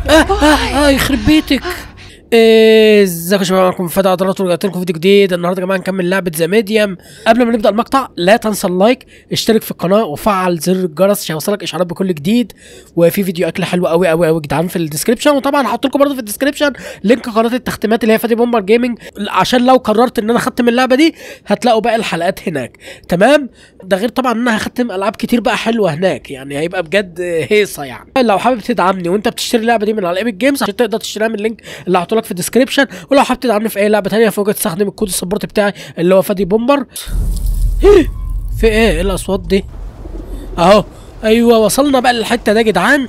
اه اه, آه يخرب بيتك إيه، ازيكم يا شباب معاكم فتى عضلات ورجعت لكم فيديو جديد النهارده يا جماعه نكمل لعبه ذا ميديم قبل ما نبدا المقطع لا تنسى اللايك اشترك في القناه وفعل زر الجرس عشان يوصلك اشعارات بكل جديد وفي فيديو اكل حلو قوي قوي قوي جدعان في الديسكربشن وطبعا هحط لكم برضه في الديسكربشن لينك قناه التختيمات اللي هي فادي بومبر جيمنج عشان لو قررت ان انا اختم اللعبه دي هتلاقوا باقي الحلقات هناك تمام ده غير طبعا ان انا هختم العاب كتير بقى حلوه هناك يعني هيبقى بجد هيصه يعني لو حابب تدعمني وانت بتشتري اللعبه دي من على ايبك جيمز عشان تقدر تشتريها من اللينك اللي هحطه لك في الديسكربشن ولو حابب تدعمني في اي لعبه تانية فوق تستخدم الكود السبورت بتاعي اللي هو فادي بومبر إيه؟ في ايه ايه الاصوات دي اهو ايوه وصلنا بقى للحته ده يا جدعان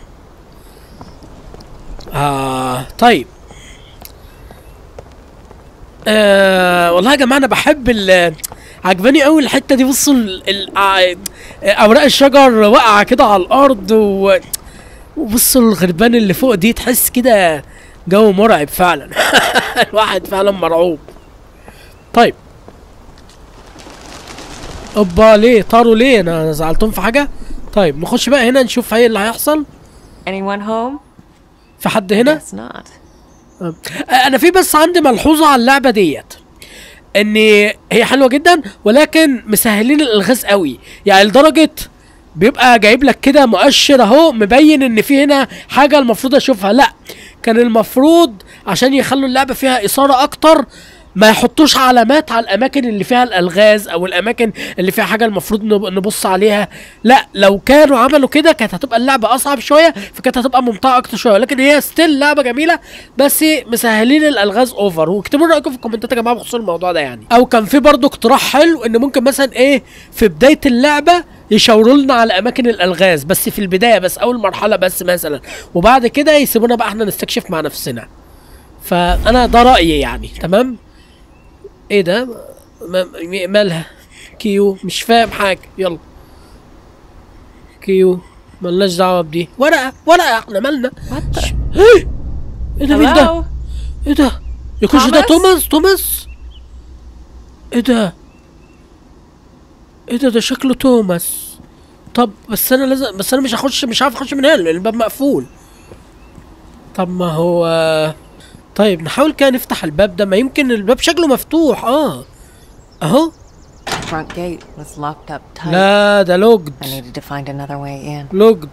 آه طيب آه والله يا جماعه انا بحب ال عجباني قوي الحته دي بصوا ال- ال- ع- اوراق الشجر واقعه كده على الارض و وبصوا الغربان اللي فوق دي تحس كده جو مرعب فعلا الواحد فعلا مرعوب طيب اوبا ليه طاروا ليه انا زعلتهم في حاجه طيب نخش بقى هنا نشوف ايه اللي هيحصل Anyone home? في حد هنا Guess not. انا في بس عندي ملحوظه على اللعبه ديت ان هي حلوه جدا ولكن مسهلين الالغاز قوي يعني لدرجه بيبقى جايب لك كده مؤشر اهو مبين ان في هنا حاجه المفروض اشوفها لا كان المفروض عشان يخلوا اللعبه فيها اثاره اكتر ما يحطوش علامات على الاماكن اللي فيها الالغاز او الاماكن اللي فيها حاجه المفروض نب- نبص عليها لا لو كانوا عملوا كده كانت هتبقى اللعبه اصعب شويه فكانت هتبقى ممتعه اكتر شويه لكن هي ستيل لعبه جميله بس مسهلين الالغاز اوفر واكتبوا رايكم في الكومنتات يا جماعه بخصوص الموضوع ده يعني او كان في برضو اقتراح حلو ان ممكن مثلا ايه في بدايه اللعبه يشاوروا لنا على اماكن الالغاز بس في البدايه بس اول مرحله بس مثلا وبعد كده يسيبونا بقى احنا نستكشف مع نفسنا فانا ده رايي يعني تمام ايه ده ما- ما- مالها كيو مش فاهم حاجه يلا كيو ملناش دعوه بدي ورقه ورقه احنا مالنا What the? ايه ايه ده مين ده Hello? ايه ده يكونش ده توماس؟ توماس توماس ايه ده ايه ده ده شكله توماس طب بس انا لازم بس انا مش هخش مش عارف اخش من هنا لان الباب مقفول طب ما هو طيب نحاول كده نفتح الباب ده ما يمكن الباب شكله مفتوح اه اهو The front gate was locked up tight. لا ده لوجد I needed to find another way in. لوجد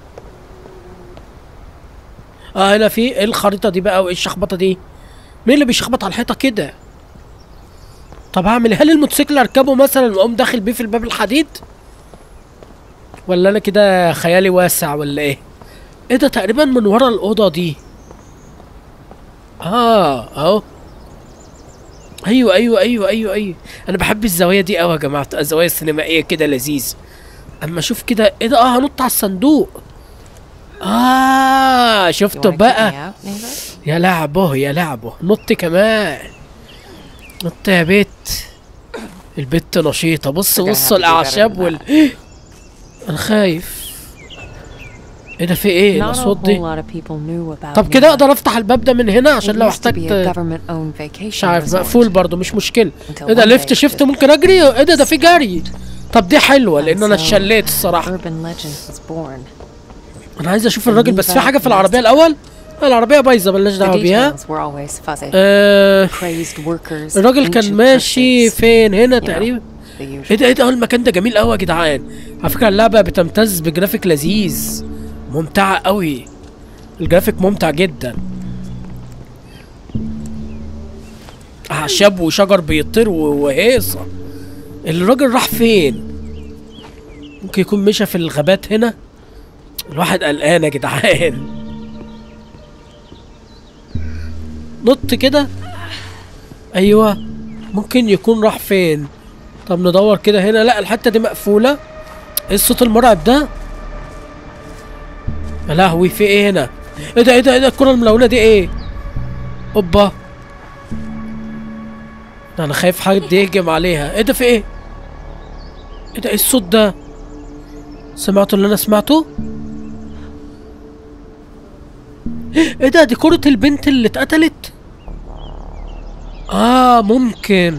اه هنا في ايه الخريطة دي بقى وايه الشخبطة دي مين اللي بيشخبط على الحيطة كده طب هعمل هل الموتوسيكل اركبه مثلا واقوم داخل بيه في الباب الحديد ولا انا كده خيالي واسع ولا ايه ايه ده تقريبا من ورا الأوضة دي اه اهو ايوه ايوه ايوه ايوه ايوه انا بحب الزوايا دي قوي يا جماعه الزوايا السينمائيه كده لذيذ اما اشوف كده ايه ده اه هنط على الصندوق اه You شفتوا wanna keep بقى me out, neighbor? يا لعبه يا لعبه نط كمان نط يا بيت البت نشيطة بص We're gonna بص have to do better الأعشاب than وال أنا خايف ايه ده في ايه Not a الأصوات whole دي lot of people knew about طب كده Neva. أقدر أفتح الباب ده من هنا عشان It لو used to be a احتجت government-owned vacation مش عارف resort. مقفول برضه مش مشكلة Until ايه ده one ليفت day شيفت just- ممكن أجري ايه ده ده في جري طب دي حلوة لأن أنا And so, اتشليت الصراحة Urban legend was born. أنا عايز أشوف الراجل بس في النيفا حاجة في العربية الأول العربية بايظة ملناش The دعوة بيها details were always fuzzy. آه Crazed workers. الراجل كان ancient ماشي pursuits, فين هنا you know, تقريبا the ايه usual. ده ايه ده آه، المكان ده جميل قوي يا جدعان على فكره اللعبه بتمتاز بجرافيك لذيذ ممتعه قوي الجرافيك ممتع جدا اعشاب وشجر بيطير و- وهيصه الراجل راح فين ممكن يكون مشى في الغابات هنا الواحد قلقان يا جدعان نط كده ايوه ممكن يكون راح فين طب ندور كده هنا لا الحته دي مقفوله ايه الصوت المرعب ده يا لهوي في ايه هنا ايه ده ايه ده ايه ده الكره الملونه دي ايه اوبا ده انا خايف حد يهجم عليها ايه ده في ايه ايه ده ايه الصوت ده سمعتوا اللي انا سمعته ايه ده دي كرة البنت اللي اتقتلت اه ممكن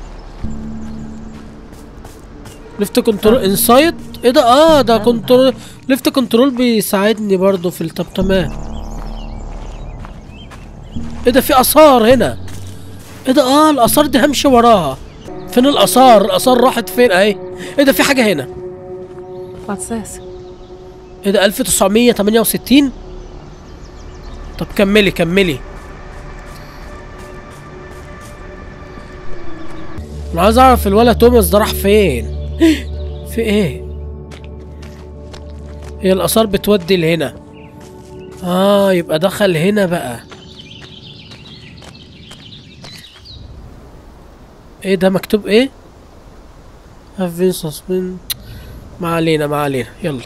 ليفت كنترول انسايد ايه ده اه ده كنترول ليفت كنترول بيساعدني برضو في ال- طب تمام ايه ده في اثار هنا ايه ده اه الاثار دي همشي وراها فين الاثار الاثار راحت فين اهي ايه ده في حاجه هنا What's this? ايه ده 1968 طب كملي كملي انا عايز اعرف الولد توماس ده راح فين في ايه هي الاثار بتودي لهنا اه يبقى دخل هنا بقى ايه ده مكتوب ايه have been suspended ما علينا ما علينا يلا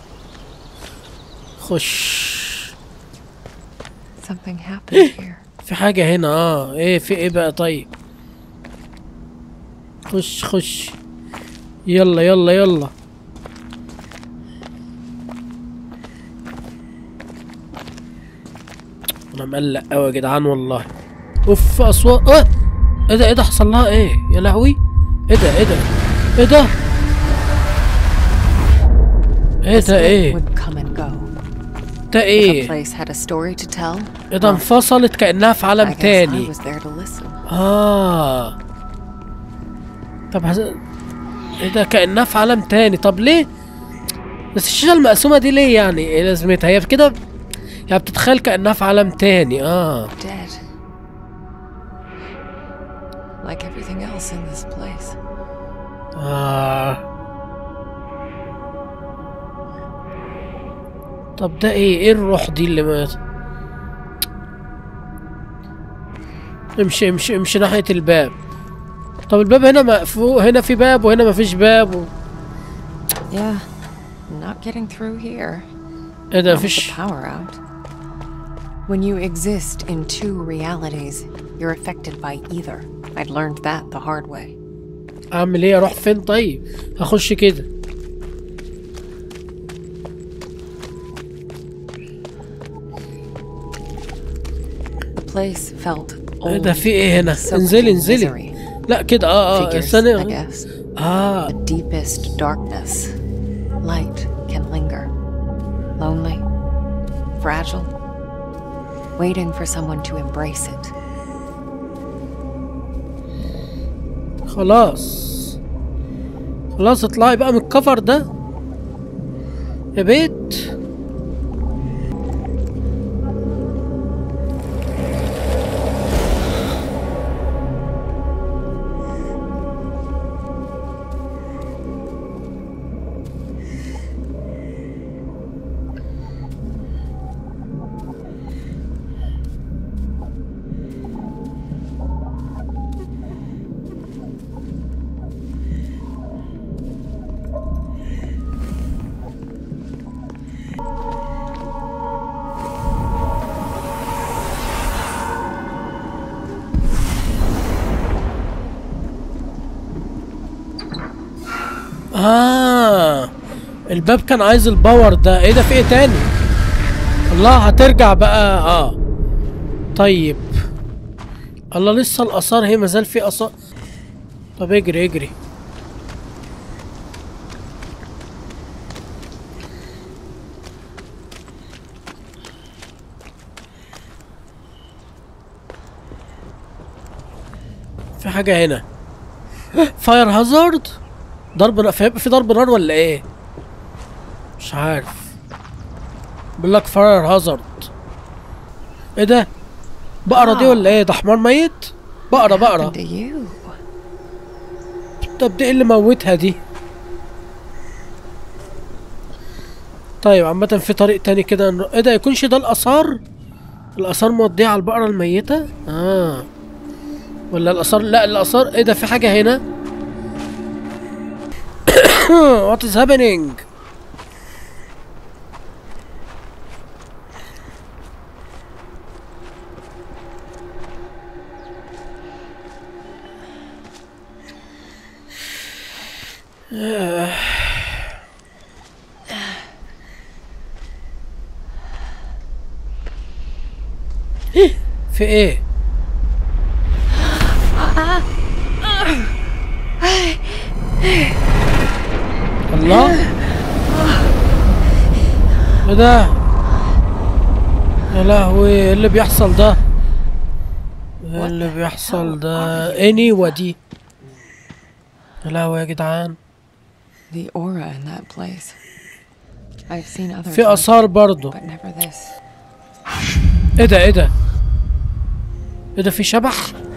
خش Something happened here. في حاجة هنا اه ايه في ايه بقى طيب خش خش يلا يلا يلا انا مقلق قوي يا جدعان والله اوف اصوات اه ايه ده ايه ده حصل لها ايه يا لهوي ايه ده ايه ده ايه ده ايه ده ايه Would come and go. ده The ايه place had a story to tell. ايه ده انفصلت كأنها في I عالم guess I تاني was there to listen. آه طب هز... ايه ده كأنها في عالم تاني طب ليه؟ بس الشاشة المقسومة دي ليه يعني؟ ايه لازمتها؟ هي كده يعني بتتخيل كأنها في عالم تاني اه Dead. Like everything else in this place. اه طب ده ايه؟ ايه الروح دي اللي مات؟ امشي امشي امشي ناحية الباب طب الباب هنا مقفول هنا في باب وهنا مفيش باب و... Yeah. Not getting through here. ايه ده Not with مفيش the power out. When you exist in two realities, you're affected by either. I learned that the hard way. اعمل ايه اروح فين طيب هخش كده The place felt ايه old. ده في ايه هنا soaked انزلي in انزلي misery. لا كده اه اه Figures, I استني guess. اه The deepest darkness. Light can linger. Lonely. Fragile. Waiting for someone to embrace it. خلاص خلاص اطلعي بقى من الكفر ده يا بيت اه الباب كان عايز الباور ده ايه ده في ايه تاني الله هترجع بقى اه طيب الله لسه الاثار هي مازال في اثار طب اجري اجري في حاجة هنا فاير هازارد ضرب نار في في ضرب نار ولا ايه مش عارف بيقول لك فاير هازارد ايه ده بقرة دي ولا ايه ده حمار ميت بقرة بقرة Happened to you. طب دي إيه اللي موتها دي طيب عامة في طريق تاني كده نرو- ايه ده يكونش ده الآثار الآثار مودية على البقرة الميتة اه ولا الآثار لا الآثار ايه ده في حاجة هنا What is happening في ايه الله ايه ده يا لهوي ايه اللي بيحصل ده ايه اللي بيحصل ده اني ودي يا لهوي يا جدعان The aura in that place. I've seen others, في like اثار برضو it, but never this. ايه ده ايه ده ايه ده في شبح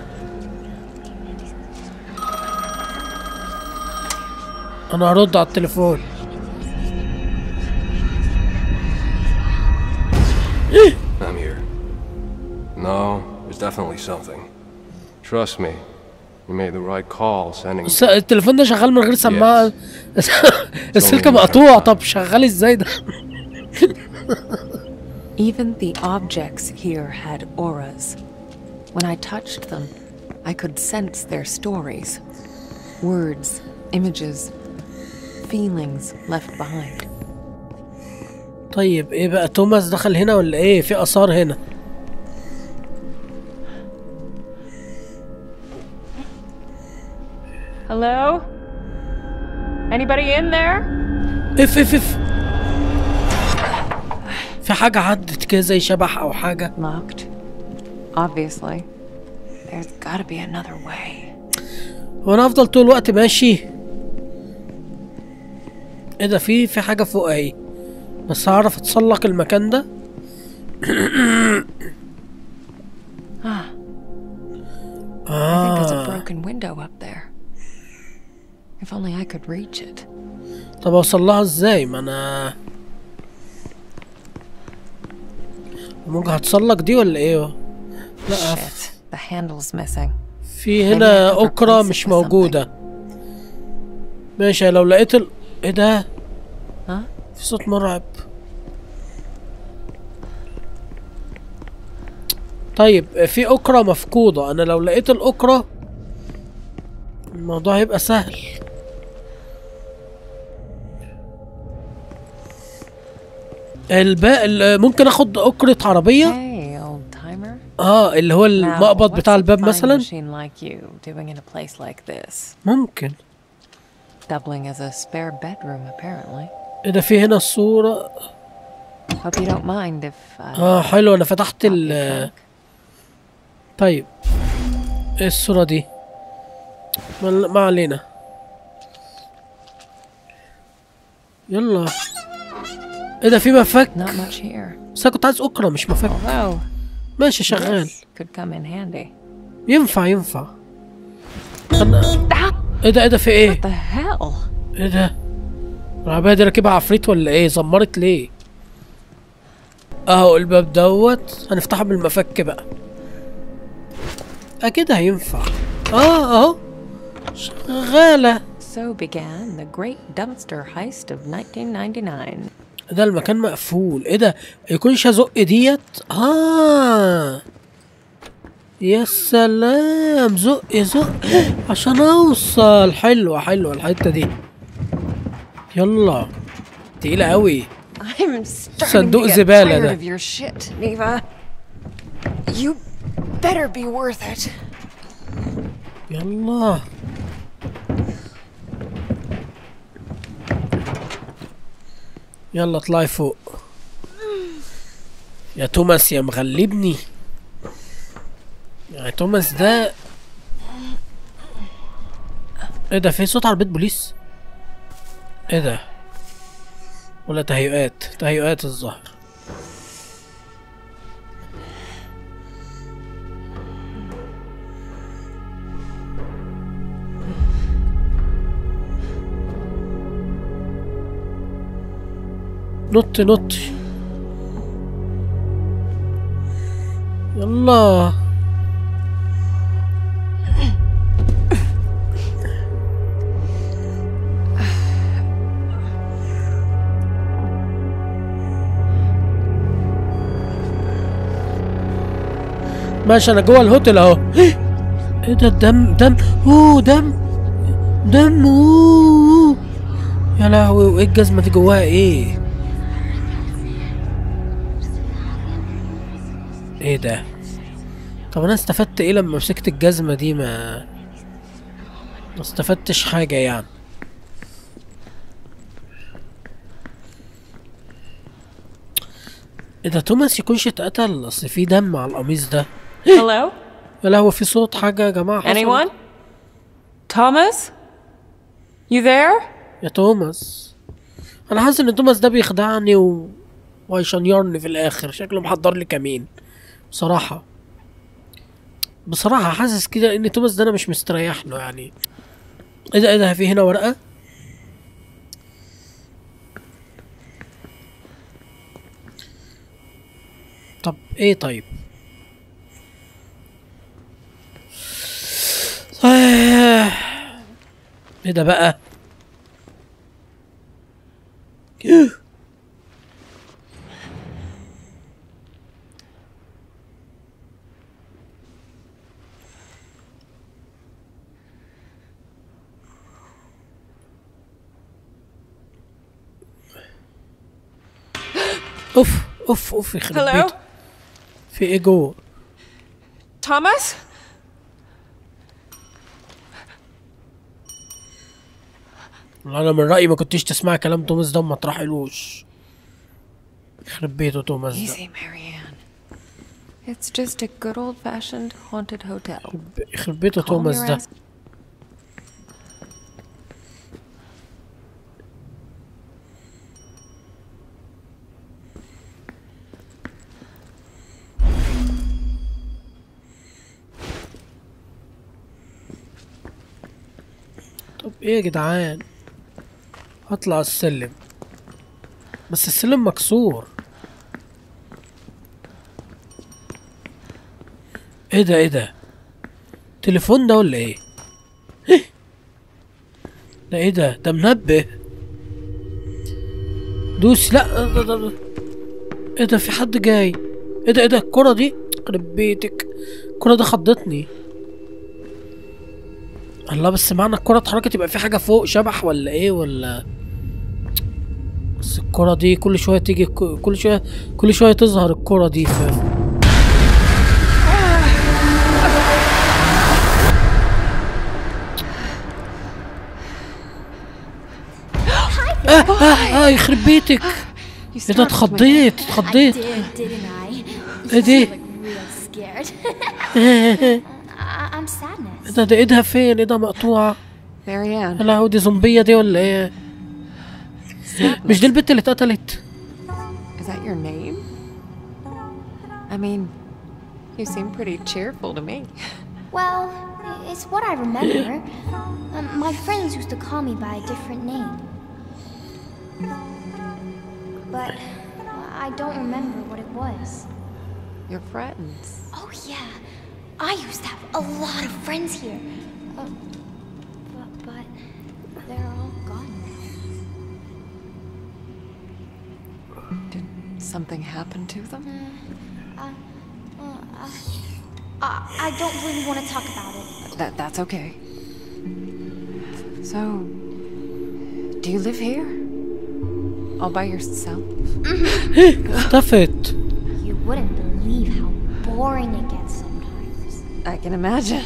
انا هرد على التليفون I'm here. No, there's definitely something. Trust me, you made the right call sending. الس- التليفون ده شغال من غير سماعة السلك مقطوع طب شغال ازاي ده Even the objects here had auras. When I touched them, I could sense their stories. Words, images, feelings left behind. طيب ايه بقى توماس دخل هنا ولا ايه في اثار هنا Hello? Anybody in there? اف اف اف في حاجة عدت كده زي شبح او حاجة Locked. Obviously. There's gotta be another way. هو انا افضل طول الوقت ماشي ايه ده في في حاجة فوق اهي بس هعرف اتسلق المكان ده I think there's a اه broken window up there. If only I could reach it. طب اوصل لها ازاي ما انا ممكن هتسلق دي ولا ايه لا Shit. The handle's missing. في Maybe I هنا could أكرة replace it مش with موجودة ماشي لو لقيت ال... ايه ده Huh? في صوت مرعب طيب في أكرة مفقودة أنا لو لقيت الأكرة الموضوع هيبقى سهل الباقي ال- ممكن اخد أكرة عربية Hey, old timer. اه اللي هو Now, المقبض what's بتاع a الباب fine مثلا machine like you doing in a place like this? ممكن Doubling as a spare bedroom, apparently. ايه ده في هنا الصورة Hope you don't mind if I اه حلو انا فتحت pop your ال trunk. طيب ايه الصورة دي ما, ما علينا يلا ايه ده في مفك Not much here. بس انا كنت عايز اكرة مش مفك Although ماشي شغال this could come in handy. ينفع ينفع أنا... ايه ده ايه ده في ايه The hell? ايه ده العربية دي راكبها عفريت ولا ايه زمرت ليه اهو الباب دوت هنفتحه بالمفك بقى اكيد هينفع اه اهو شغالة So began the great dumpster heist of 1999. ده المكان مقفول ايه ده يكونش ازق ديت اه يا سلام زق زق عشان اوصل حلوة حلوة الحتة دي يلا تقيلة قوي I'm starting صندوق to get زبالة tired ده. of your shit, Neva. You better be worth it. يلا يلا اطلعي فوق يا توماس يا مغلبني يا توماس ده ايه ده في صوت عربية بوليس ايه ده ولا تهيؤات تهيؤات الظهر نط نط يلا ماشي انا جوه الهوتيل اهو ايه ده الدم دم اوه دم دم اوه يا لهوي وايه الجزمه دي جواها ايه ايه ده طب انا استفدت ايه لما مسكت الجزمة دي ما ما استفدتش حاجة يعني ايه ده توماس يكونش اتقتل اصل في دم على القميص ده Hello? يا لهوي في صوت حاجه يا جماعه حصل. Anyone? Thomas? You there? يا توماس انا حاسس ان توماس ده بيخدعني و... وهيشنيرني في الاخر شكله محضر لي كمين بصراحه بصراحه حاسس كده ان توماس ده انا مش مستريح له يعني ايه ده ايه ده في هنا ورقه طب ايه طيب آه. ايه ده بقى اوف اوف اوف يخرب Hello? بيته في ايه جوه Thomas? انا من رايي ما كنتش تسمع كلام توماس ده وما تروحلوش يخرب بيته توماس ده Easy, Marianne. It's just a good old fashioned haunted hotel. يخرب بيته Calm توماس your ده ass طب ايه يا جدعان هطلع السلم بس السلم مكسور ايه ده ايه ده تليفون ده ولا ايه ده ايه ده ده منبه دوس لا ده ده ده. ايه ده في حد جاي ايه ده ايه ده الكرة دي يخرب بيتك الكرة دي خضتني الله بس معنى الكرة اتحركت يبقى في حاجة فوق شبح ولا ايه ولا بس الكرة دي كل شوية تيجي كل شوية كل شوية تظهر الكرة دي ف آه, آه, آه يخرب بيتك You ايه ده startled me. اتخضيت I اتخضيت did, didn't I? ايه دي Like real scared. ايه I- I'm sadness. ده ده ايدها فين ايدها مقطوعة Marianne. يا لهوي دي زومبية دي ولا ايه مش دي البت اللي اتقتلت Is that your name? I mean, you seem pretty cheerful to me. Well, it's what I remember. Um, my friends used to call me by a different name. But I don't remember what it was. Your friends. Oh, yeah. I used to have a lot of friends here. Uh, but, but they're all gone now. Did something happen to them? Uh, uh, I, I don't really want to talk about it. That that's okay. So, do you live here? All by yourself? اختفت You wouldn't believe how boring it gets sometimes. I can imagine.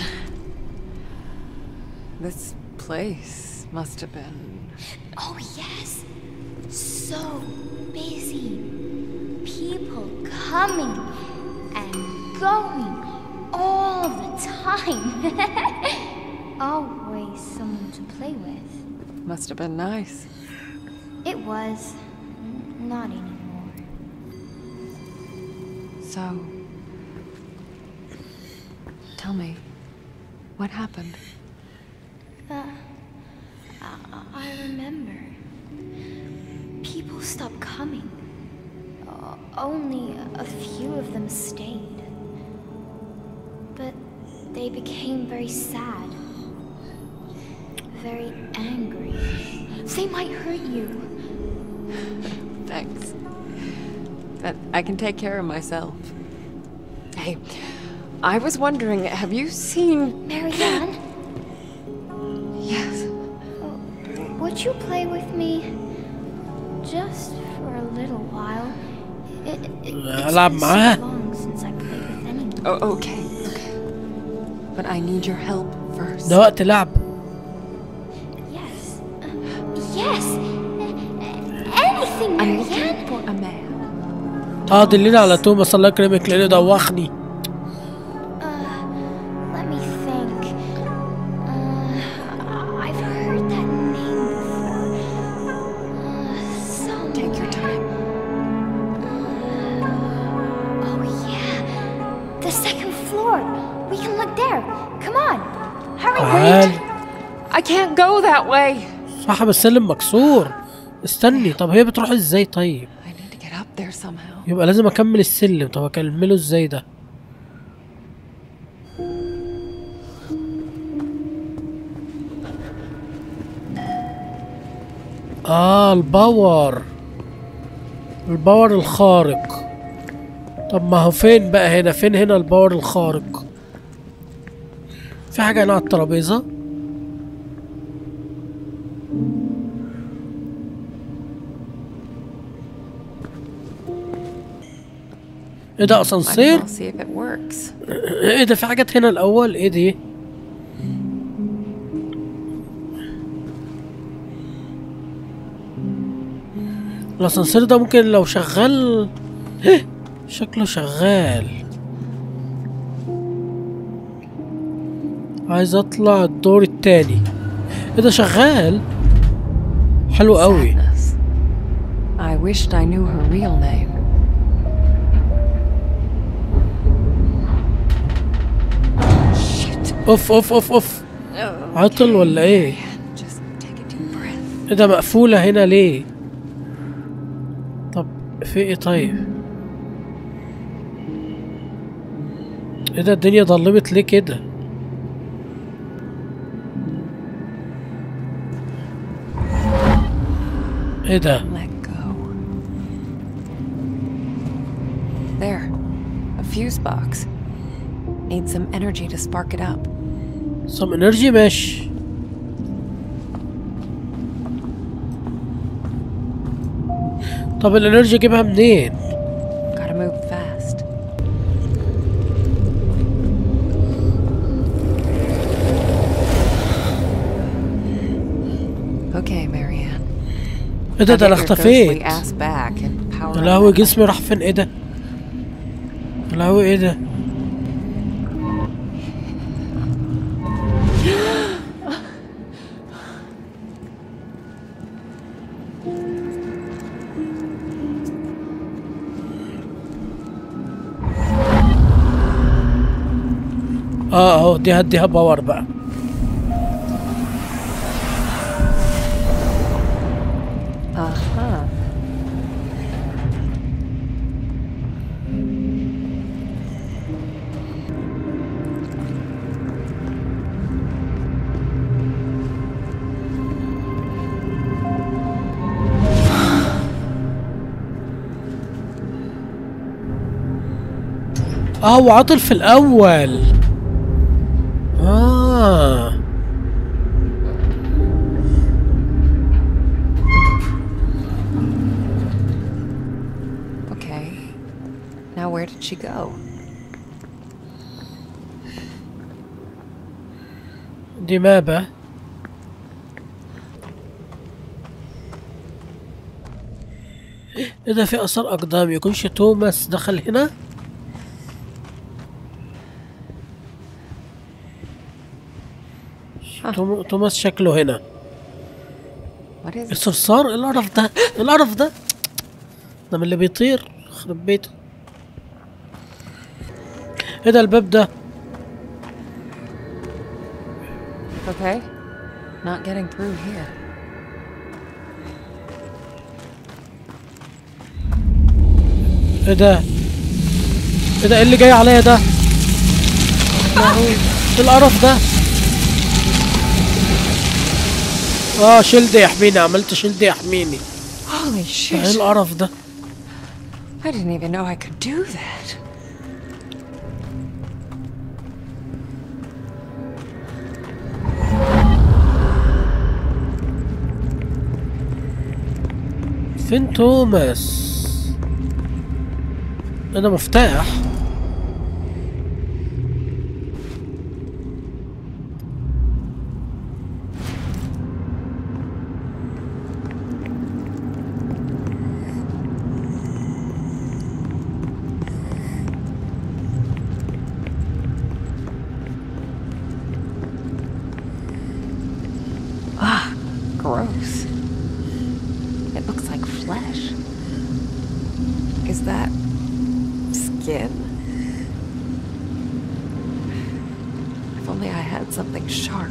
This place must have been. Oh, yes. So busy. People coming and going all the time. Always someone to play with. Must have been nice. It was. N- Not anymore. So, tell me, what happened? I, I remember. People stopped coming. O- only a few of them stayed. But they became very sad. Very angry. They might hurt you. Thanks. But I can take care of myself. Hey, I was wondering, have you seen. Marianne, Yes. would you play with me? Just for a little while. It, it, it's ألعب been معاها. so long since I played with anyone. Oh, okay, okay. But I need your help first. ده وقت لعب Yes. Uh, yes. Anything, I'm Marianne. looking for a man. اه دلينا على توماس الله يكرمك لانه دوخني Uh, floor. We can look there. Come on. Hurry. تعال I can't go that way. صاحب السلم مكسور استني طب هي بتروح ازاي طيب I need to get up there somehow. يبقى لازم اكمل السلم طب اكمله ازاي ده اه الباور الباور الخارق طب ما هو فين بقى هنا فين هنا الباور الخارق في حاجة هنا على الترابيزة ايه ده Might as اسانسير well see if it works. ايه ده في حاجات هنا الاول ايه دي الاسانسير ده ممكن لو شغال إيه، شكله شغال عايز اطلع الدور التاني ايه ده شغال حلو قوي Sadness. I wished I knew her real name. Shit. اوف اوف اوف اوف عطل ولا ايه Just take a deep breath. ايه ده مقفولة هنا ليه؟ طب في ايه طيب؟ ايه ده الدنيا ضلمت ليه كده؟ ايه ده؟ Let go. There. A fuse box. Need some energy to spark it up. سم انرجي ماشي طب الانرجي اجيبها منين؟ Gotta move fast. Okay, Marianne. ايه ده Now ده انا get your اختفيت ghostly ass back and power يا up لهوي that جسمي راح فين ايه ده؟ يا لهوي ايه ده؟ اه اهو دي هديها باور بقى Uh-huh. اه وعطل في الاول اه Okay. Now where did she go? دي مابة ايه ده في اثار اقدام يكونش توماس دخل هنا توم- توماس شكله هنا What is it? الصرصار ايه القرف ده ايه القرف ده ده من اللي بيطير يخرب بيته ايه ده الباب ده Okay. Not getting through here. ايه ده ايه ده ايه اللي جاي عليا ده لهوي، ايه القرف ده اه شيلد يحميني عملت شيلد يحميني Holy ايه shit. القرف ده I didn't even know I could do that. فين توماس ايه ده مفتاح Gross. It looks like flesh. Is that skin? only I had something sharp.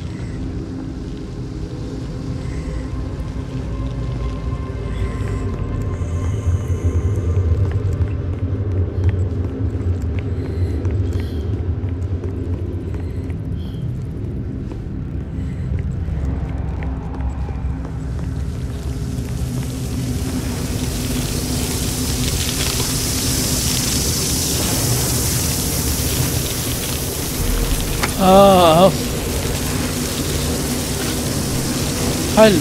اه اهو حلو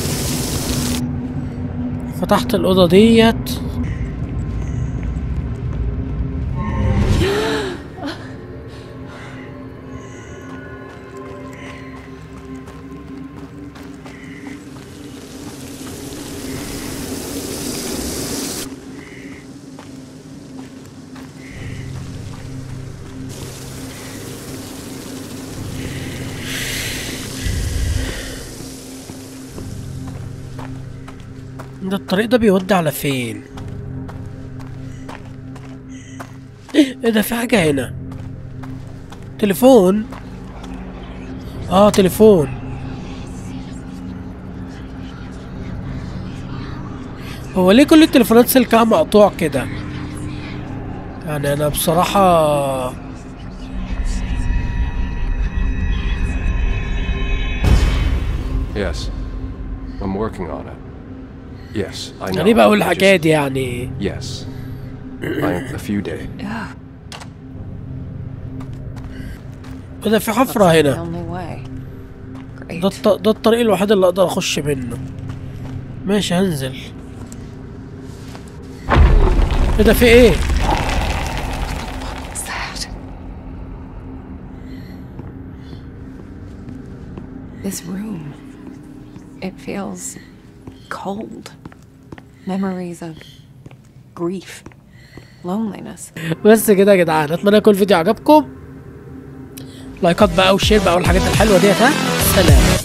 فتحت الأوضة ديت ده الطريق ده بيودي على فين ايه إيه ده في حاجة هنا تليفون اه تليفون هو ليه كل التليفونات سلكها مقطوع كده يعني انا بصراحة Yes. I'm working on it. Yes, I know. يعني بقول I just- الحاجات دي يعني Yes. I, a few days. Ugh, ده في حفرة the هنا only way. ده, Great. الط... ده الطريق الوحيد اللي اقدر اخش منه ماشي هنزل ايه ده في ايه What's that? This room. It feels cold. Memories of grief, loneliness. بس كده يا جدعان اتمنى يكون الفيديو عجبكم لايكات بقى وشير بقى والحاجات الحلوه ديت ها سلام